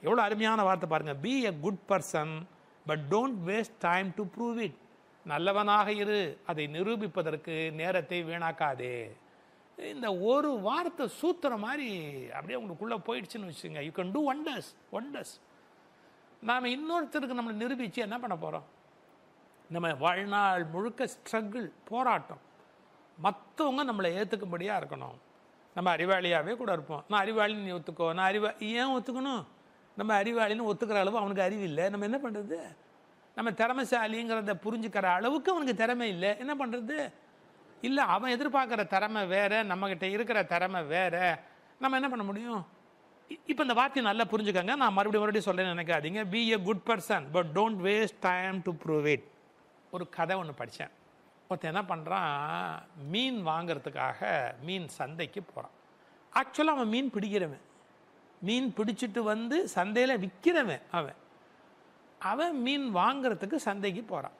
எவ்வளோ அருமையான வார்த்தை பாருங்க be a good person but don't waste time to prove it நல்லவனாக இரு அதை நிரூபிப்பதற்கு நேரத்தை வீணாக்காதே இந்த ஒரு வார்த்தை சூத்திர மாதிரி அப்படியே உங்களுக்குள்ளே போயிடுச்சுன்னு வச்சுங்க you can do wonders wonders நாம் இன்னொருத்தருக்கு நம்மளை நிரூபித்து என்ன பண்ண போகிறோம் நம்ம வாழ்நாள் முழுக்க ஸ்ட்ரகிள் போராட்டம் மற்றவங்க நம்மளை ஏற்றுக்கும்படியாக இருக்கணும் நம்ம அறிவாளியாகவே கூட இருப்போம் நான் அறிவாளின்னு நீ ஒத்துக்கோ நான் அறிவா ஏன் ஒத்துக்கணும் நம்ம அறிவாளின்னு ஒத்துக்கிற அளவு அவனுக்கு அறிவு இல்லை நம்ம என்ன பண்ணுறது நம்ம திறமைசாலிங்கிறத புரிஞ்சுக்கிற அளவுக்கு அவனுக்கு திறமை இல்லை என்ன பண்ணுறது இல்லை அவன் எதிர்பார்க்குற திறமை வேற நம்மக்கிட்ட இருக்கிற திறமை வேற நம்ம என்ன பண்ண முடியும் இப்போ இந்த வார்த்தையை நல்லா புரிஞ்சுக்கங்க நான் மறுபடியும் மறுபடியும் சொல்ல நினைக்காதீங்க be a good person but don't waste time to prove it ஒரு கதை ஒன்று படித்தேன் ஒருத்தன் என்ன பண்ணுறான் மீன் வாங்குறதுக்காக மீன் சந்தைக்கு போகிறான் ஆக்சுவலாக அவன் மீன் பிடிக்கிறவன் மீன் பிடிச்சிட்டு வந்து சந்தையில் விற்கிறவன் அவன் அவன் மீன் வாங்குறதுக்கு சந்தைக்கு போகிறான்